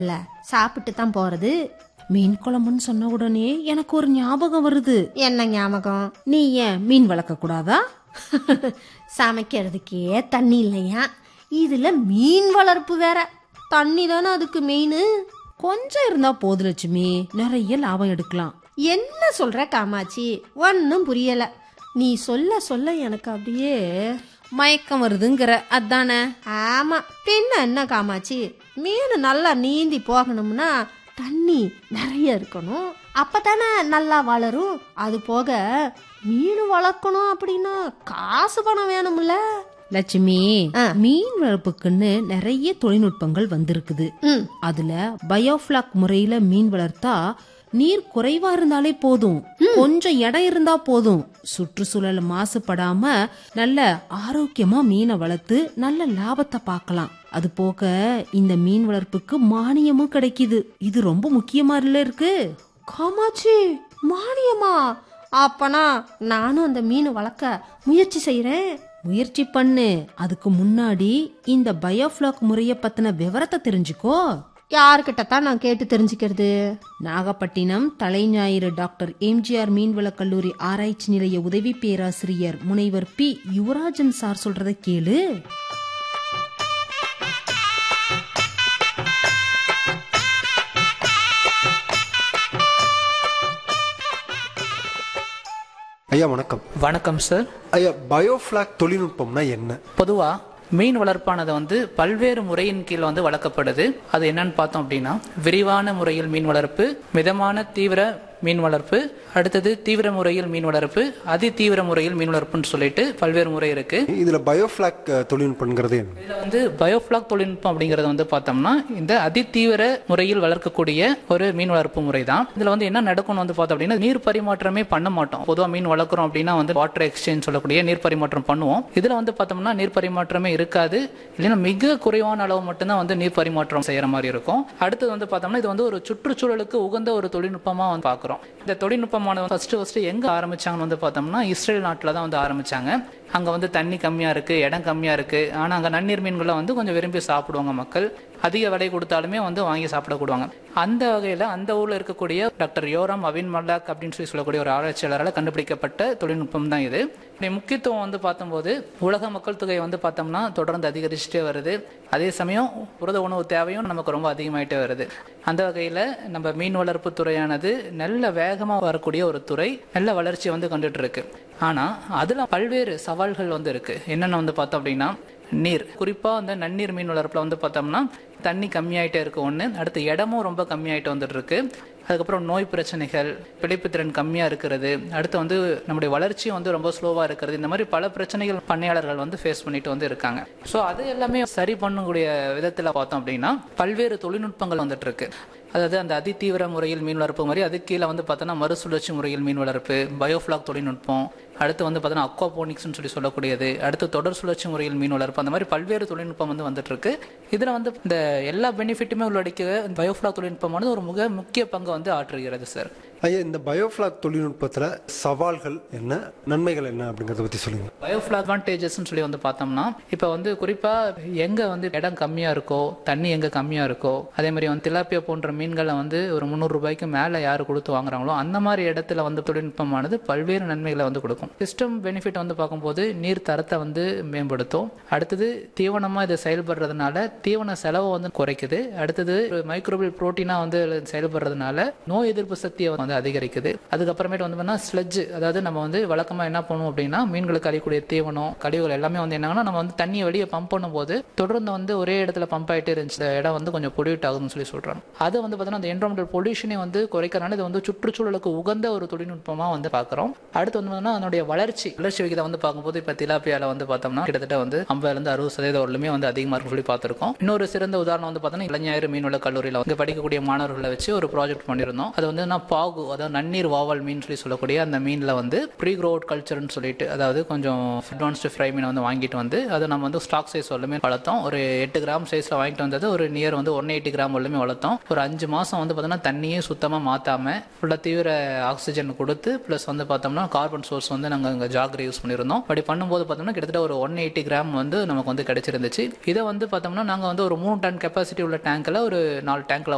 இல்ல சாப்பிட்டு தான் போறது மீன் குழம்புன்னு சொன்ன உடனே எனக்கு ஒரு ஞாபகம் வருது என்ன ஞாபகம் நீ ஏன் மீன் வளர்க்க கூடாதா சமைக்கிறதுக்கே தண்ணி இல்லையா இதுல மீன் வளர்ப்பு வேற தண்ணி தானே அதுக்கு மெயின் கொஞ்சம் இருந்தா போது லட்சுமி நிறைய லாபம் எடுக்கலாம் என்ன சொல்ற காமாட்சி ஒன்னும் புரியல நீ சொல்ல சொல்ல எனக்கு அப்படியே மயக்கம் வருதுங்கிற அதானே ஆமா பின்ன என்ன காமாட்சி மீன் நல்லா நீந்தி போகணும்னா தண்ணி நிறைய இருக்கணும் அப்பதானே நல்லா வளரும் அது போக மீன் வளர்க்கணும் அப்படின்னா காசு பணம் வேணும்ல லட்சுமி ஆ. மீன் வளர்ப்புக்குன்னு நிறைய தொழில்நுட்பங்கள் வந்திருக்குது ம் அதுல பயோஃபிளாக் முறையில மீன் வளர்த்தா நீர் குறைவா இருந்தாலே போதும் கொஞ்சம் இடம் இருந்தா போதும் சுற்றுச்சூழல் மாசுபடாம நல்ல ஆரோக்கியமா மீனை வளர்த்து நல்ல லாபத்தை பார்க்கலாம் அது போக இந்த மீன் வளர்ப்புக்கு மானியமும் கிடைக்குது இது ரொம்ப முக்கியமா இல்ல இருக்கு காமாட்சி மானியமா அப்பனா நானும் அந்த மீன் வளர்க்க முயற்சி செய்யறேன் முயற்சி பண்ணு அதுக்கு முன்னாடி இந்த பயோஃபிளாக் முறைய பத்தின விவரத்தை தெரிஞ்சுக்கோ யாருக்கிட்ட தான் நான் கேட்டு தெரிஞ்சுக்கிறது நாகப்பட்டினம் தலைஞாயிறு டாக்டர் எம்ஜிஆர் மீன்வளக் கல்லூரி ஆராய்ச்சி நிலைய உதவி பேராசிரியர் முனைவர் பி யுவராஜன் சார் சொல்றத கேளு ஐயா வணக்கம் வணக்கம் சார் ஐயா பயோஃபிளாக் தொழில்நுட்பம்னா என்ன பொதுவா மீன் வளர்ப்பானது வந்து பல்வேறு முறையின் கீழ் வந்து வளர்க்கப்படுது அது என்னன்னு பார்த்தோம் அப்படின்னா விரிவான முறையில் மீன் வளர்ப்பு மிதமான தீவிர மீன் வளர்ப்பு அடுத்தது தீவிர முறையில் மீன் வளர்ப்பு அதி தீவிர முறையில் மீன் வளர்ப்புன்னு சொல்லிட்டு பல்வேறு முறை இருக்கு இதுல பயோஃபிளாக் தொழில்நுட்பங்கிறது என்ன இதுல வந்து பயோஃபிளாக் தொழில்நுட்பம் அப்படிங்கறது வந்து பார்த்தோம்னா இந்த அதிதீவிர முறையில் வளர்க்கக்கூடிய ஒரு மீன் வளர்ப்பு முறை தான் இதுல வந்து என்ன நடக்கும்னு வந்து பார்த்தோம் அப்படின்னா நீர் பரிமாற்றமே பண்ண மாட்டோம் பொதுவா மீன் வளர்க்குறோம் அப்படின்னா வந்து வாட்டர் எக்ஸ்சேஞ்ச் சொல்லக்கூடிய நீர் பரிமாற்றம் பண்ணுவோம் இதுல வந்து பார்த்தோம்னா நீர் பரிமாற்றமே இருக்காது இல்லைன்னா மிக குறைவான அளவு மட்டும்தான் வந்து நீர் பரிமாற்றம் செய்யற மாதிரி இருக்கும் அடுத்தது வந்து பார்த்தோம்னா இது வந்து ஒரு சுற்றுச்சூழலுக்கு உகந்த ஒரு தொழில்நுட்பமா வந்து பார்க்குறோம் இந்த தொழில்நுட்பமானது ஃபர்ஸ்ட் ஃபர்ஸ்ட் எங்க ஆரம்பிச்சாங்கன்னு வந்து பார்த்தோம்னா இஸ்ரேல் நாட்டில் தான் வந்து ஆரம்பிச்சாங்க அங்க வந்து தண்ணி கம்மியா இருக்கு இடம் கம்மியா இருக்கு ஆனா அங்க நன்னீர் மீன்களை வந்து கொஞ்சம் விரும்பி சாப்பிடுவாங்க மக்கள் அதிக விலை கொடுத்தாலுமே வந்து வாங்கி சாப்பிடக்கூடுவாங்க அந்த வகையில அந்த ஊர்ல இருக்கக்கூடிய டாக்டர் யோராம் அவின் மல்லாக் அப்படின்னு சொல்லி சொல்லக்கூடிய ஒரு ஆராய்ச்சியாளரால் கண்டுபிடிக்கப்பட்ட தொழில்நுட்பம் தான் இது இப்படி முக்கியத்துவம் வந்து பார்த்தம்போது உலக மக்கள் தொகை வந்து பார்த்தோம்னா தொடர்ந்து அதிகரிச்சுட்டே வருது அதே சமயம் புரத உணவு தேவையும் நமக்கு ரொம்ப அதிகமாயிட்டே வருது அந்த வகையில நம்ம மீன் வளர்ப்பு துறையானது நல்ல வேகமா வரக்கூடிய ஒரு துறை நல்ல வளர்ச்சியை வந்து கண்டுட்டு இருக்கு ஆனா அதுல பல்வேறு சவால்கள் வந்து இருக்கு என்னென்ன வந்து பார்த்தோம் அப்படின்னா நீர் குறிப்பா அந்த நன்னீர் மீன் வளர்ப்புல வந்து பார்த்தோம்னா தண்ணி கம்மியாயிட்டே இருக்கு ஒண்ணு அடுத்து இடமும் ரொம்ப கம்மியாயிட்டு வந்துட்டு இருக்கு அதுக்கப்புறம் நோய் பிரச்சனைகள் பிழைப்புத்திறன் கம்மியா இருக்கிறது அடுத்து வந்து நம்முடைய வளர்ச்சியும் வந்து ரொம்ப ஸ்லோவா இருக்கிறது இந்த மாதிரி பல பிரச்சனைகள் பண்ணையாளர்கள் வந்து ஃபேஸ் பண்ணிட்டு வந்து இருக்காங்க ஸோ அது எல்லாமே சரி பண்ணக்கூடிய விதத்துல பார்த்தோம் அப்படின்னா பல்வேறு தொழில்நுட்பங்கள் வந்துட்டு இருக்கு அதாவது அந்த அதிதீவிர முறையில் மீன் வளர்ப்பு மாதிரி அது கீழே வந்து பார்த்தோன்னா மறுசுழற்சி முறையில் மீன் வளர்ப்பு பயோஃபிளாக் தொழில்நுட்பம் அடுத்து வந்து பார்த்தோன்னா அக்வாபோனிக்ஸ்னு சொல்லி சொல்லக்கூடியது அடுத்து தொடர் சுழற்சி முறையில் மீன் வளர்ப்பு அந்த மாதிரி பல்வேறு தொழில்நுட்பம் வந்து வந்துட்டு இருக்கு இதில் வந்து இந்த எல்லா பெனிஃபிட்டுமே உள்ளடக்கிய பயோஃபிளாக் தொழில்நுட்பமானது ஒரு மிக முக்கிய பங்கு வந்து ஆற்றுகிறது சார் ஐயா இந்த பயோஃபிளாக் தொழில்நுட்பத்துல சவால்கள் என்ன நன்மைகள் என்ன அப்படிங்கறத பத்தி சொல்லுங்க பயோஃபில் அட்வான்டேஜஸ்னு சொல்லி வந்து பார்த்தோம்னா இப்போ வந்து குறிப்பா எங்க வந்து இடம் கம்மியா இருக்கோ தண்ணி எங்க கம்மியா இருக்கோ அதே மாதிரி வந்து திலாப்பியா போன்ற மீன்களை வந்து ஒரு முந்நூறு ரூபாய்க்கு மேல யாரு கொடுத்து வாங்குறாங்களோ அந்த மாதிரி இடத்துல வந்து தொழில்நுட்பமானது பல்வேறு நன்மைகளை வந்து கொடுக்கும் சிஸ்டம் பெனிஃபிட் வந்து பார்க்கும்போது நீர் தரத்தை வந்து மேம்படுத்தும் அடுத்தது தீவனமா இது செயல்படுறதுனால தீவன செலவை வந்து குறைக்குது அடுத்தது மைக்ரோபியல் புரோட்டீனா வந்து செயல்படுறதுனால நோய் எதிர்ப்பு சக்தியை வந்து அதிகரிக்குது அதுக்கப்புறமேட்டு வந்து பார்த்தீங்கன்னா ஸ்லெட்ஜ் அதாவது நம்ம வந்து வழக்கமா என்ன பண்ணுவோம் அப்படின்னா மீன்களுக்கு அழிக்கக்கூடிய தீவனம் கழிவுகள் எல்லாமே வந்து என்னங்கன்னா நம்ம வந்து தண்ணியை வெளியே பம்ப் பண்ணும்போது தொடர்ந்து வந்து ஒரே இடத்துல பம்ப் ஆயிட்டே இருந்துச்சு இந்த இடம் வந்து கொஞ்சம் பொல்யூட் ஆகுதுன்னு சொல்லி சொல்றாங்க அது வந்து பார்த்தீங்கன்னா அந்த என்வரன்மெண்டல் பொல்யூஷனை வந்து குறைக்கிறனால இது வந்து சுற்றுச்சூழலுக்கு உகந்த ஒரு தொழில்நுட்பமா வந்து பார்க்குறோம் அடுத்து வந்து பார்த்தீங்கன்னா அதனுடைய வளர்ச்சி வளர்ச்சி விகிதம் வந்து பார்க்கும்போது இப்போ திலாப்பியால வந்து பார்த்தோம்னா கிட்டத்தட்ட வந்து ஐம்பதுல இருந்து அறுபது சதவீதம் வரலுமே வந்து அதிகமாக இருக்கும் சொல்லி பார்த்துருக்கோம் இன்னொரு சிறந்த உதாரணம் வந்து பார்த்தோன்னா இளைஞர் மீன்வள கல்லூரியில் வந்து படிக்கக்கூடிய மாணவர்களை வச்சு ஒரு ப்ராஜெக்ட் பண்ணியிருந்தோம் அது வந்து நான் பாகு அதாவது நன்னீர் வாவல் மீன் சொல்லி சொல்லக்கூடிய அந்த மீனில் வந்து ப்ரீ க்ரோட் கல்ச்சர்னு சொல்லிட்டு அதாவது கொஞ்சம் அட்வான்ஸ்டு ஃப்ரை மீனை வந்து வாங்கிட்டு வந்து அதை நம்ம வந்து ஸ்டாக் சைஸ் வரலுமே வளர்த்தோம் ஒரு எட்டு கிராம் சைஸில் வாங்கிட்டு வந்தது ஒரு நியர் வந்து ஒன் எயிட்டி கிராம் வரலுமே வளர்த்தோம் ஒரு அஞ்சு மாதம் வந்து பார்த்தோன்னா தண்ணியே சுத்தமாக மாற்றாம ஃபுல்லாக தீவிர ஆக்சிஜன் கொடுத்து ப்ளஸ் வந்து பார்த்தோம்னா கார்பன் சோர்ஸ் வந்து நாங்கள் இங்கே ஜாகரி யூஸ் பண்ணியிருந்தோம் அப்படி பண்ணும்போது பார்த்தோம்னா கிட்டத்தட்ட ஒரு ஒன் எயிட்டி கிராம் வந்து நமக்கு வந்து கிடைச்சிருந்துச்சு இதை வந்து பார்த்தோம்னா நாங்கள் வந்து ஒரு மூணு டன் கெப்பாசிட்டி உள்ள டேங்க்கில் ஒரு நாலு டேங்க்ல